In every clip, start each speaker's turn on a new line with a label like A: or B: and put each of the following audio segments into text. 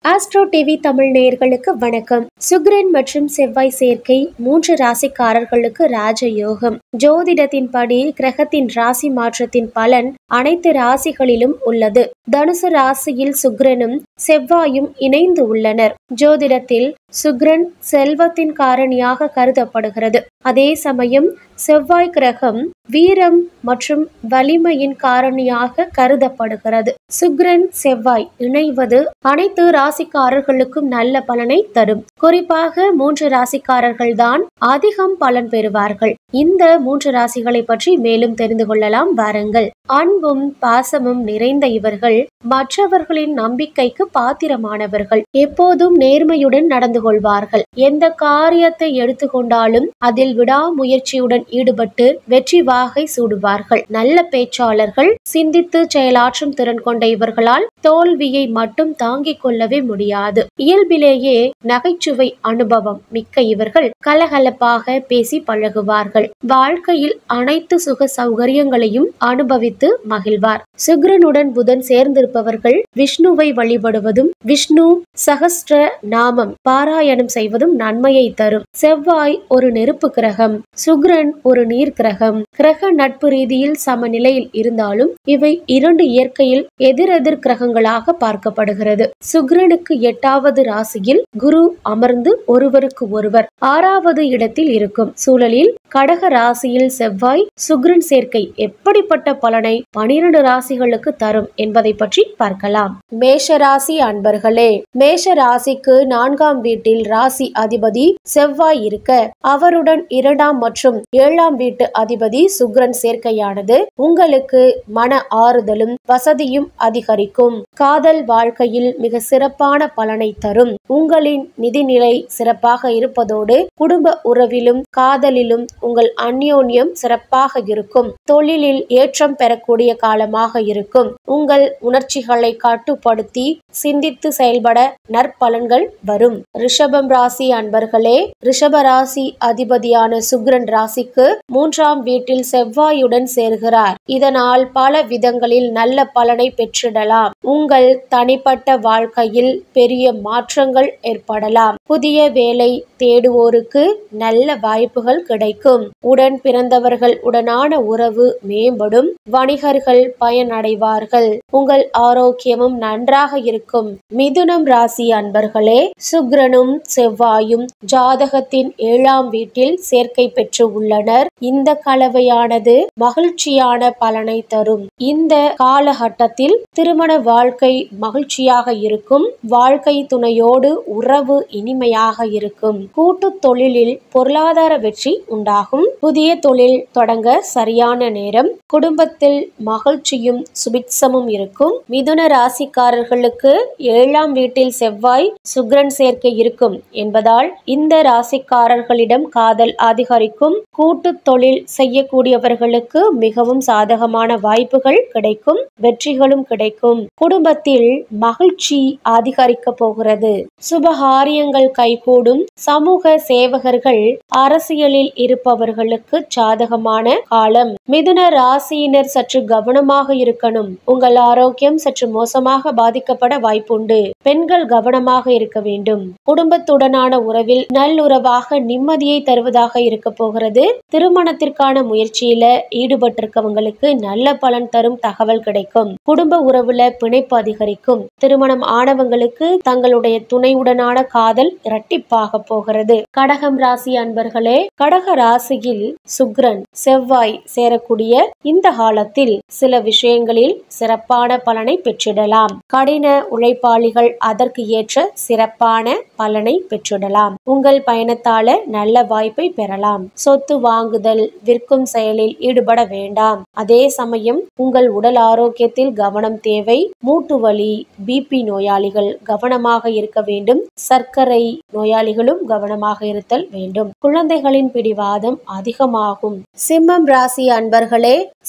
A: astro TV Tamil நேயர்களுக்கு வணக்கம் சுக்கிரன் மற்றும் செவ்வாய் சேர்க்கை மூன்று ராசிக்காரர்களுக்கு ராஜயோகம் ஜோதிடத்தின்படி கிரகத்தின் ராசி மாற்றத்தின் பலன் அனைத்து ராசிகளிலும் உள்ளது தனுசு ராசியில் சுக்கிரனும் செவ்வாயும் இணைந்து உள்ளனர் ஜோதிடத்தில் சுக்கிரன் செல்வத்தின் காரணியாக கருதப்படுகிறது அதே சமயம் செவ்வாய் கிரகம் வீரம் மற்றும் வலிமையின் காரணியாக கருதப்படுகிறது சுக்கிரன் செவ்வாய் இணைவது அனைத்து ராசிக்காரர்களுக்கும் நல்ல பலனை தரும் குறிப்பாக மூன்று ராசிக்காரர்கள் தான் அதிகம் பலன் பெறுவார்கள் இந்த மூன்று ராசிகளை பற்றி மேலும் தெரிந்து கொள்ளலாம் வாருங்கள் அன்பும் பாசமும் நிறைந்த இவர்கள் மற்றவர்களின் நம்பிக்கைக்கு பாத்திரமானவர்கள் எப்போதும் நேர்மையுடன் நடந்து கொள்வார்கள் எந்த காரியத்தை எடுத்துக்கொண்டாலும் அதில் விடாமுயற்சியுடன் ஈடுபட்டு வெற்றி வாகை சூடுவார்கள் நல்ல பேச்சாளர்கள் சிந்தித்து செயலாற்றும் திறன் கொண்ட இவர்களால் தோல்வியை மட்டும் தாங்கிக் கொள்ளவே முடியாது இயல்பிலேயே நகைச்சுவை அனுபவம் மிக்க இவர்கள் கலகலப்பாக பேசி பழகுவார்கள் வாழ்க்கையில் அனைத்து சுக சௌகரியங்களையும் அனுபவித்து மகிழ்வார் சுக்ரனுடன் புதன் சேர்ந்திருப்பவர்கள் விஷ்ணுவை வழிபடுவதும் விஷ்ணு சகஸ்ர நாமம் பாராயணம் செய்வதும் நன்மையை தரும் செவ்வாய் ஒரு நெருப்பு கிரகம் சுக்ரன் ஒரு நீர் கிரகம் கிரக நட்பு ரீதியில் சமநிலையில் இருந்தாலும் இவை இரண்டு இயற்கையில் எதிரெதிர் கிரகங்களாக பார்க்கப்படுகிறது சுக்ரனுக்கு எட்டாவது ராசியில் குரு அமர்ந்து ஒருவருக்கு ஒருவர் ஆறாவது இடத்தில் இருக்கும் சூழலில் கடக ராசியில் செவ்வாய் சுக்ரன் சேர்க்கை எப்படிப்பட்ட பலனை பனிரெண்டு ராசிகளுக்கு தரும் என்பதை பற்றி பார்க்கலாம் மேஷ ராசி அன்பர்களே மேஷ ராசிக்கு நான்காம் வீட்டில் ராசி அதிபதி செவ்வாய் இருக்க அவருடன் இரண்டாம் மற்றும் ஏழாம் வீட்டு அதிபதி சுக்ரன் சேர்க்கையானது உங்களுக்கு மன ஆறுதலும் வசதியும் அதிகரிக்கும் காதல் வாழ்க்கையில் மிக சிறப்பான பலனை தரும் உங்களின் நிதிநிலை சிறப்பாக இருப்பதோடு குடும்ப உறவிலும் காதலிலும் உங்கள் அந்யோன்யம் சிறப்பாக இருக்கும் தொழிலில் ஏற்றம் பெறக்கூடிய காலமாக இருக்கும் உங்கள் உணர்ச்சிகளை கட்டுப்படுத்தி சிந்தித்து செயல்பட நற்பலன்கள் வரும் ரிஷபம் ராசி அன்பர்களே ரிஷப ராசி அதிபதியான சுக்ரன் ராசிக்கு மூன்றாம் வீட்டில் செவ்வாயுடன் சேர்கிறார் இதனால் பல விதங்களில் நல்ல பலனை பெற்றிடலாம் உங்கள் தனிப்பட்ட வாழ்க்கையில் பெரிய மாற்றங்கள் ஏற்படலாம் புதிய வேலை தேடுவோருக்கு நல்ல வாய்ப்புகள் கிடைக்கும் உடன் பிறந்தவர்கள் உடனான உறவு மேம்படும் வணிகர்கள் பயனடைவார்கள் உங்கள் ஆரோக்கியமும் நன்றாக இருக்கும் மிதுனம் ராசி அன்பர்களே சுக்ரனும் செவ்வாயும் ஜாதகத்தின் ஏழாம் வீட்டில் சேர்க்கை பெற்று உள்ளனர் இந்த கலவையானது மகிழ்ச்சியான பலனை தரும் இந்த காலகட்டத்தில் திருமண வாழ்க்கை மகிழ்ச்சியாக இருக்கும் வாழ்க்கை துணையோடு உறவு இனிமையாக இருக்கும் கூட்டு தொழிலில் பொருளாதார வெற்றி உண்டாகும் புதிய தொழில் தொடங்க சரியான நேரம் குடும்பத்தில் மகிழ்ச்சியும் சுபிட்சமும் இருக்கும் மிதுன ராசிக்காரர்களுக்கு ஏழாம் வீட்டில் செவ்வாய் சுக்ரன் சேர்க்கை இருக்கும் என்பதால் இந்த ராசிக்காரர்களிடம் காதல் அதிகரிக்கும் கூட்டு தொழில் செய்யக்கூடியவர்களுக்கு மிகவும் சாதகமான வாய்ப்புகள் கிடைக்கும் வெற்றிகளும் கிடைக்கும் குடும்பத்தில் மகிழ்ச்சி அதிகரிக்க போகிறது சுபகாரியங்கள் கைகூடும் சமூக சேவகர்கள் அரசியலில் இருப்பவர்களுக்கு சாதகமான காலம் மிதுன ராசியினர் சற்று கவனமாக இருக்கணும் உங்கள் ஆரோக்கியம் சற்று மோசமாக பாதிக்கப்பட வாய்ப்புண்டு பெண்கள் கவனமாக இருக்க வேண்டும் குடும்பத்துடனான உறவில் நல்லுறவாக நிம்மதியை தருவதாக இருக்க போகிறது திருமணத்திற்கான முயற்சியில ஈடுபட்டிருக்கவங்களுக்கு நல்ல பலன் தரும் தகவல் கிடைக்கும் குடும்ப உறவுல பிணைப்பு அதிகரிக்கும் திருமணம் ஆனவங்களுக்கு தங்களுடைய துணையுடனான காதல் இரட்டிப்பாக போகிறது கடகம் ராசி அன்பர்களே கடக ராசியில் சுக்ரன் செவ்வாய் சேரக்கூடிய இந்த காலத்தில் சில விஷயங்களில் சிறப்பான பலனை பெற்றிடலாம் கடின உழைப்பாளிகள் அதற்கு ஏற்ற சிறப்பான பலனை பெற்றிடலாம் உங்கள் பயணத்தால நல்ல வாய்ப்பை பெறலாம் சொத்து வாங்குதல் விற்கும் செயலில் ஈடுபட வேண்டாம் அதே சமயம் உங்கள் உடல் ஆரோக்கியத்தில் கவனம் தேவை மூட்டு வலி பிபி நோயாளிகள் கவனமாக இருக்க வேண்டும் சர்க்கரை நோயாளிகளும் கவனமாக இருத்தல் வேண்டும் குழந்தைகளின் பிடிவாதம் அதிகமாகும் சிம்மம் ராசி அன்பர்களே சிம்ம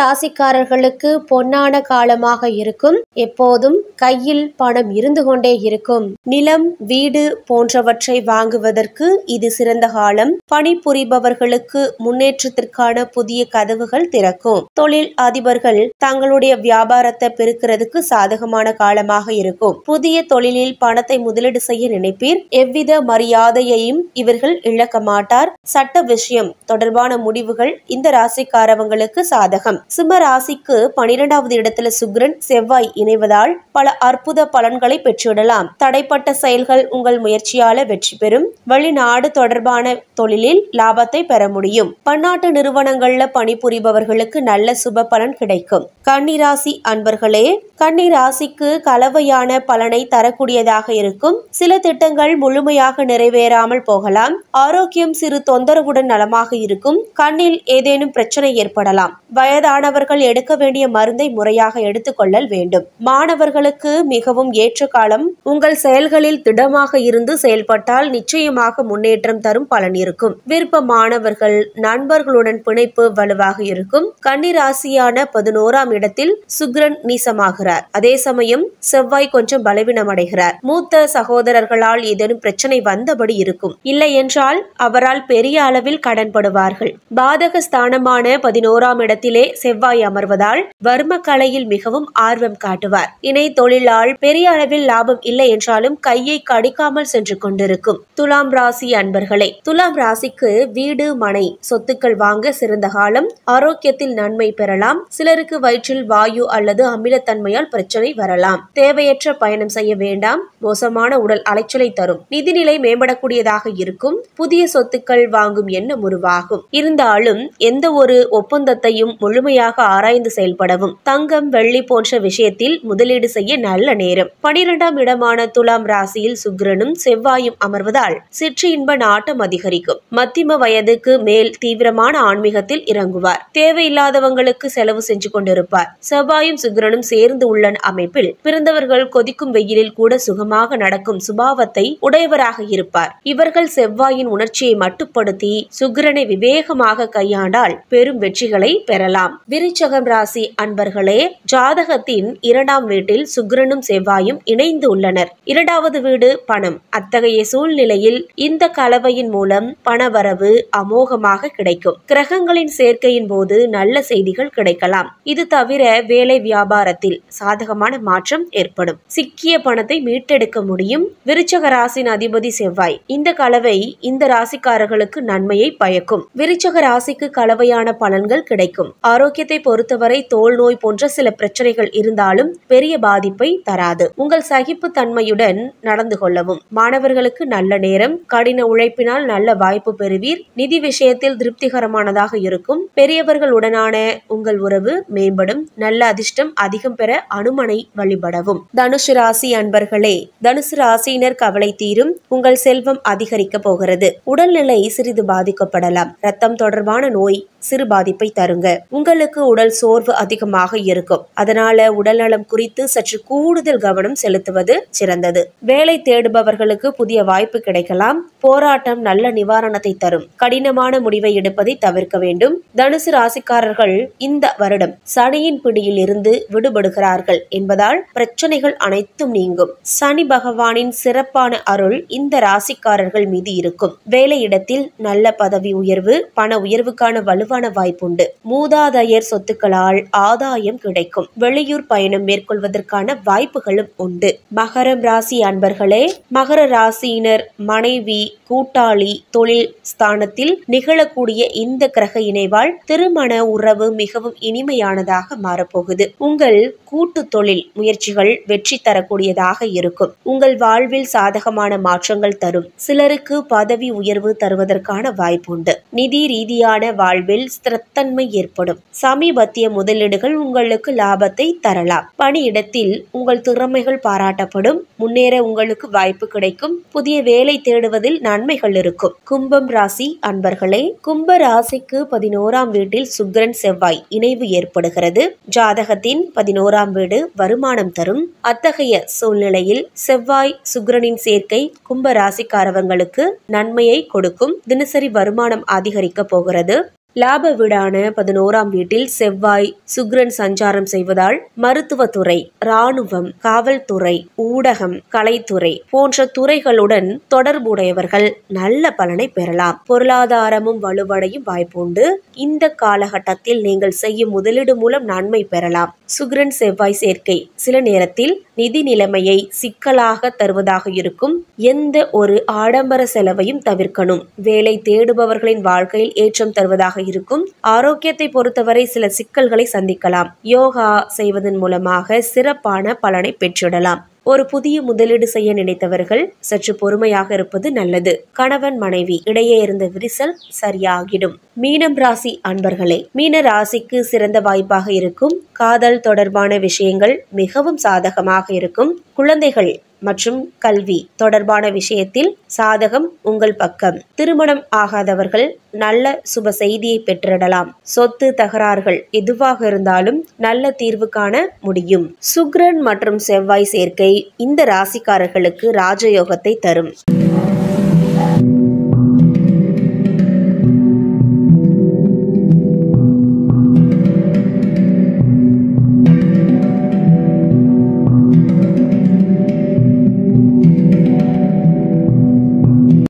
A: ராசிக்காரர்களுக்கு பொன்னான காலமாக இருக்கும் எப்போதும் கையில் பணம் இருந்து கொண்டே இருக்கும் நிலம் வீடு போன்றவற்றை வாங்குவதற்கு இது சிறந்த காலம் பணிபுரிபவர்களுக்கு முன்னேற்றத்திற்கான புதிய கதவுகள் திறக்கும் தொழில் அதிபர்கள் தங்களுடைய வியாபாரத்தை பெருக்கிறதுக்கு சாதகமான காலமாக இருக்கும் புதிய தொழிலில் பணத்தை முதலீடு செய்ய நினைப்பீர் எவ்வித மரியாதையையும் இவர்கள் இழக்க மாட்டார் சட்ட விஷயம் தொடர்பான முடிவுகள் இந்த ராசிக்காரவங்களுக்கு சாதகம் சிம்ம ராசிக்கு பனிரெண்டாவது இடத்துல சுக்கிரன் செவ்வாய் இணைவதால் பல அற்புத பலன்களை பெற்றிடலாம் தடைப்பட்ட செயல்கள் உங்கள் முயற்சியால வெற்றி பெறும் வெளிநாடு தொடர்பான தொழிலில் லாபத்தை பெற முடியும் பன்னாட்டு நிறுவனங்கள்ல பணிபுரிபவர்களுக்கு நல்ல சுப பலன் கிடைக்கும் கன்னிராசி அன்பர்களே கன்னிராசிக்கு கலவையான பலனை தரக்கூடியதாக இருக்கும் சில திட்டங்கள் முழுமையாக நிறைவேறாமல் போகலாம் ஆரோக்கியம் சிறு தொந்தரவுடன் நலமாக இருக்கும் கண்ணில் ஏதேனும் பிரச்சனை ஏற்படலாம் வயதானவர்கள் எடுக்க வேண்டிய மருந்தை முறையாக எடுத்துக்கொள்ளல் வேண்டும் மாணவர்களுக்கு மிகவும் ஏற்ற காலம் உங்கள் செயல்களில் திடமாக இருந்து செயல்பட்டால் நிச்சயமாக முன்னேற்றம் தரும் பலன் இருக்கும் விருப்பமானவர்கள் நண்பர்களுடன் பிணைப்பு வலுவாக இருக்கும் கன்னிராசியான பதினோராம் இடத்தில் சுக்ரன் நீசமாகிறார் அதே சமயம் செவ்வாய் கொஞ்சம் பலவீனம் அடைகிறார் மூத்த சகோதரர்களால் ஏதேனும் பிரச்சனை வந்தபடி இருக்கும் இல்லை என்றால் அவரால் பெரிய அளவில் கடன்படுவார்கள் பாதக ஸ்தானமான பதினோராம் இடத்திலே செவ்வாய் அமர்வதால் வர்ம கலையில் மிகவும் ஆர்வம் காட்டுவார் இணை தொழிலால் பெரிய அளவில் லாபம் இல்லை என்றாலும் கையை கடிக்காமல் சென்று கொண்டிருக்கும் துலாம் ராசி அன்பர்களே துலாம் ராசிக்கு வீடு மனை சொத்துக்கள் வாங்க சிறந்த காலம் ஆரோக்கியத்தில் நன்மை பெறலாம் சிலருக்கு வயிற்றில் வாயு அல்லது அமிலத்தன்மையால் பிரச்சனை வரலாம் தேவையற்ற பயணம் செய்ய வேண்டாம் மோசமான உடல் அலைச்சலை தரும் நிதிநிலை மேம்படக்கூடியதாக இருக்கும் புதிய சொத்துக்கள் வாங்கும் எண்ணம் உருவாகும் இருந்தாலும் எந்த ஒரு ஒப்பந்தத்தையும் முழுமையாக ஆராய்ந்து செயல்படவும் தங்கம் வெள்ளி போன்ற விஷயத்தில் முதலீடு செய்ய நல்ல நேரம் பனிரெண்டாம் இடமான துலாம் ராசியில் சுக்கிரனும் செவ்வாயும் அமர்வதால் சிற்று இன்ப நாட்டம் அதிகரிக்கும் மத்திம வயதுக்கு மேல் தீவிரமான ஆன்மீகத்தில் இறங்குவார் தேவையில்லாதவங்களுக்கு செலவு செஞ்சு கொண்டிருப்பார் செவ்வாயும் சுக்கிரனும் சேர்ந்து உள்ள அமைப்பில் பிறந்தவர்கள் கொதிக்கும் வெயிலில் கூட சுகமாக நடக்கும் சுபாவத்தை உடையவராக இருப்பார் இவர்கள் செவ்வாயின் உணர்ச்சியை மட்டுப்படுத்தி சுக்கிரனை விவேகமாக கையாண்டால் பெரும் வெற்றிகளை பெறலாம் விருச்சகம் ராசி அன்பர்களே ஜாதகத்தின் இரண்டாம் வீட்டில் சுக்கிரனும் செவ்வாயும் இணைந்து உள்ளனர் இரண்டாவது வீடு பணம் அத்தகைய சூழ்நிலையில் இந்த கலவையின் மூலம் பணவரவு அமோகமாக கிடைக்கும் கிரகங்களின் சேர்க்கையின் போது நல்ல செய்திகள் கிடைக்கலாம் இது தவிர வேலை வியாபாரத்தில் சாதகமான மாற்றம் ஏற்படும் சிக்கிய பணத்தை மீட்டெடுக்க முடியும் விருச்சக ராசின் அதிபதி செவ்வாய் இந்த கலவை இந்த ராசிக்காரர்களுக்கு நன்மையை பயக்கும் விருச்சக ராசிக்கு கலவையான பலன்கள் கிடைக்கும் ஆரோக்கியத்தை பொறுத்தவரை தோல் நோய் போன்ற சில பிரச்சனைகள் இருந்தாலும் பெரிய பாதிப்பை தராது உங்கள் சகிப்பு தன்மையுடன் நடந்து கொள்ளவும் மாணவர்களுக்கு நல்ல நேரம் கடின உழைப்பினால் நல்ல வாய்ப்பு பெறுவீர் நிதி விஷயத்தில் திருப்திகரமானதாக இருக்கும் பெரியவர்களுடனான உங்கள் உறவு மேம்படும் நல்ல அதிர்ஷ்டம் அதிகம் பெற அனுமனை வழிபடவும் தனுசு ராசி அன்பர்களே தனுசு ராசியினர் கவலை தீரும் உங்கள் செல்வம் அதிகரிக்க போகிறது உடல்நிலை சிறிது பாதிக்கப்படலாம் ரத்தம் தொடர்பான நோய் சிறு பாதிப்பை தருங்க உங்களுக்கு உடல் சோர்வு அதிகமாக இருக்கும் அதனால உடல் நலம் குறித்து சற்று கூடுதல் கவனம் செலுத்துவது சிறந்தது வேலை தேடுபவர்களுக்கு புதிய வாய்ப்பு கிடைக்கலாம் போராட்டம் நல்ல நிவாரணத்தை தரும் கடினமான முடிவை எடுப்பதை தவிர்க்க வேண்டும் தனுசு ராசிக்காரர்கள் இந்த வருடம் சனியின் பிடியில் இருந்து விடுபடுகிறார்கள் என்பதால் பிரச்சனைகள் அனைத்தும் நீங்கும் சனி பகவானின் சிறப்பான அருள் இந்த ராசிக்காரர்கள் மீது இருக்கும் வேலையிடத்தில் நல்ல பதவி உயர்வு பண உயர்வுக்கான வலுவான வாய்ப்புண்டு மூதாதையர் சொத்துக்களால் ஆதாயம் கிடைக்கும் வெளியூர் பயணம் மேற்கொள்வதற்கான வாய்ப்புகளும் உண்டு மகரம் ராசி அன்பர்களே மகர ராசியினர் மனைவி கூட்டாளி தொழில் ஸ்தானத்தில் நிகழக்கூடிய இந்த கிரக இணைவால் திருமண உறவு மிகவும் இனிமையானதாக மாறப்போகுது உங்கள் கூட்டு தொழில் முயற்சிகள் வெற்றி தரக்கூடியதாக இருக்கும் உங்கள் வாழ்வில் சாதகமான மாற்றங்கள் தரும் சிலருக்கு பதவி உயர்வு தருவதற்கான வாய்ப்புண்டு நிதி ரீதியான வாழ்வில் ஸ்திரத்தன்மை ஏற்படும் சமீபத்திய முதலீடுகள் உங்களுக்கு லாபத்தை தரலாம் பணியிடத்தில் உங்கள் திறமைகள் பாராட்டப்படும் முன்னேற உங்களுக்கு வாய்ப்பு கிடைக்கும் புதிய வேலை தேடுவதில் நன்மைகள் இருக்கும் கும்பம் ராசி அன்பர்களே கும்ப ராசிக்கு பதினோராம் வீட்டில் சுக்கிரன் செவ்வாய் இணைவு ஏற்படுகிறது ஜாதகத்தின் பதினோராம் வீடு வருமானம் தரும் அத்தகைய சூழ்நிலையில் செவ்வாய் சுக்கிரனின் சேர்க்கை கும்ப ராசிக்காரவங்களுக்கு நன்மையை கொடுக்கும் தினசரி வருமானம் அதிகரிக்க போகிறது லாப வீடான பதினோராம் வீட்டில் செவ்வாய் சுக்ரன் சஞ்சாரம் செய்வதால் மருத்துவத்துறை இராணுவம் காவல்துறை ஊடகம் கலைத்துறை போன்ற துறைகளுடன் தொடர்புடையவர்கள் நல்ல பலனை பெறலாம் பொருளாதாரமும் வலுவடையும் வாய்ப்புண்டு இந்த காலகட்டத்தில் நீங்கள் செய்யும் முதலீடு மூலம் நன்மை பெறலாம் சுக்ரன் செவ்வாய் சேர்க்கை சில நேரத்தில் நிதி நிலைமையை சிக்கலாக தருவதாக இருக்கும் எந்த ஒரு ஆடம்பர செலவையும் தவிர்க்கணும் வேலை தேடுபவர்களின் வாழ்க்கையில் ஏற்றம் தருவதாக இருக்கும் ஆரோக்கியத்தை பொறுத்தவரை சில சிக்கல்களை சந்திக்கலாம் யோகா செய்வதன் மூலமாக சிறப்பான பலனை பெற்றிடலாம் ஒரு புதிய முதலீடு செய்ய நினைத்தவர்கள் சற்று பொறுமையாக இருப்பது நல்லது கணவன் மனைவி இடையே இருந்த விரிசல் சரியாகிடும் மீனம் ராசி அன்பர்களே மீன ராசிக்கு சிறந்த வாய்ப்பாக இருக்கும் காதல் தொடர்பான விஷயங்கள் மிகவும் சாதகமாக இருக்கும் குழந்தைகள் மற்றும் கல்வி தொடர்பான விஷயத்தில் சாதகம் உங்கள் பக்கம் திருமணம் ஆகாதவர்கள் நல்ல சுப செய்தியை பெற்றிடலாம் சொத்து தகராறுகள் எதுவாக இருந்தாலும் நல்ல தீர்வு காண முடியும் சுக்ரன் மற்றும் செவ்வாய் சேர்க்கை இந்த ராசிக்காரர்களுக்கு ராஜயோகத்தை தரும்